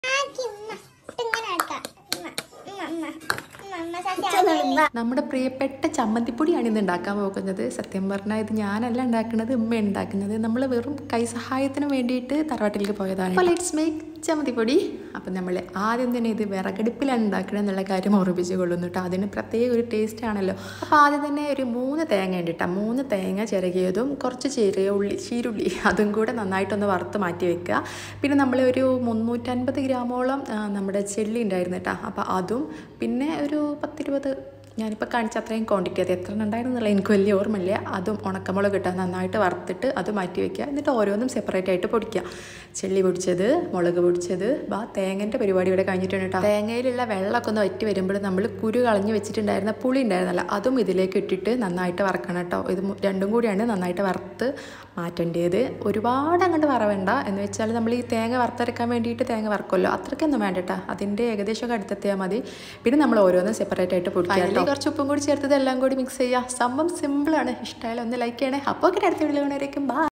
ആക്കി ഉമ്മ ഇങ്ങനെ ആക്കാം ഉമ്മ ഉമ്മ ഉമ്മ ഉമ്മ ഉമ്മ സത്യം നമ്മുടെ പ്രിയപ്പെട്ട ചമ്മന്തിപ്പൊടിയാണ് ഇന്ന് ഉണ്ടാക്കാൻ പോകുന്നത് സത്യം പറഞ്ഞാൽ ഇത് ഞാനല്ല ഉണ്ടാക്കുന്നത് ഉമ്മ ഉണ്ടാക്കുന്നത് നമ്മൾ വെറും കൈസഹായത്തിന് വേണ്ടിയിട്ട് തറവാട്ടിലേക്ക് പോയതാണ് അപ്പോൾ ലെറ്റ്സ് മേക്ക് ചമ്മന്തിപ്പൊടി അപ്പം നമ്മൾ ആദ്യം തന്നെ ഇത് വിറകടുപ്പിലാണ് ഉണ്ടാക്കുന്നത് എന്നുള്ള കാര്യം ഓർമ്മിപ്പിച്ച് കൊള്ളുന്നു കേട്ടോ അതിന് പ്രത്യേക ഒരു ടേസ്റ്റ് ആണല്ലോ അപ്പോൾ ആദ്യം തന്നെ ഒരു മൂന്ന് തേങ്ങ ഉണ്ട് കേട്ടോ മൂന്ന് തേങ്ങ ചിരകിയതും കുറച്ച് ചെറിയ ഉള്ളി ചീരുള്ളി അതും കൂടെ നന്നായിട്ടൊന്ന് വറുത്ത് മാറ്റി വെക്കുക പിന്നെ നമ്മൾ ഒരു മുന്നൂറ്റൻപത് ഗ്രാമോളം ആ, നമ്മുടെ ചെള്ളി ഉണ്ടായിരുന്നു കേട്ടോ അപ്പോൾ അതും പിന്നെ ഒരു പത്തിരുപത് ഞാനിപ്പോൾ കാണിച്ച അത്രയും ക്വാണ്ടിറ്റി അത് എത്ര ഉണ്ടായിരുന്നില്ല എനിക്ക് വലിയ ഓർമ്മയില്ല അതും ഉണക്കമുളക് ഇട്ടാൽ നന്നായിട്ട് വറുത്തിട്ട് അത് മാറ്റി വെക്കുക എന്നിട്ട് ഓരോന്നും സെപ്പറേറ്റ് ആയിട്ട് പൊടിക്കുക ചെള്ളി പൊടിച്ചത് മുളക് പൊടിച്ചത് ബാ തേങ്ങൻ്റെ പരിപാടി ഇവിടെ കഴിഞ്ഞിട്ടുണ്ട് കേട്ടോ തേങ്ങയിലുള്ള വെള്ളമൊക്കെ ഒന്ന് വറ്റി വരുമ്പോൾ നമ്മൾ കുരു കളഞ്ഞ് വെച്ചിട്ടുണ്ടായിരുന്ന പുളി ഉണ്ടായിരുന്നല്ലോ അതും ഇതിലേക്ക് ഇട്ടിട്ട് നന്നായിട്ട് വറക്കണം കേട്ടോ ഇത് മു- രണ്ടും കൂടിയാണ് നന്നായിട്ട് വറുത്ത് മാറ്റേണ്ടത് ഒരുപാട് അങ്ങോട്ട് വറവേണ്ട എന്ന് വെച്ചാൽ നമ്മൾ ഈ തേങ്ങ വറുത്തരക്കാൻ വേണ്ടിയിട്ട് തേങ്ങ വറക്കുമല്ലോ അത്രയ്ക്കൊന്നും വേണ്ട കേട്ടോ അതിൻ്റെ ഏകദേശമൊക്കെ അടുത്തെത്തിയാൽ മതി പിന്നെ നമ്മൾ ഓരോന്നും സെപ്പറേറ്റ് ആയിട്ട് പൊടിക്കുക കുറച്ച് ഉപ്പും കൂടി ചേർത്തത് എല്ലാം കൂടി മിക്സ് ചെയ്യുക സംഭവം സിമ്പിളാണ് ഇഷ്ടമായാലും ഒന്ന് ലൈക്ക് ചെയ്യണേ അപ്പോൾ ഒക്കെ അടുത്ത വീഡിയോ കാണാനായിരിക്കും ബൈ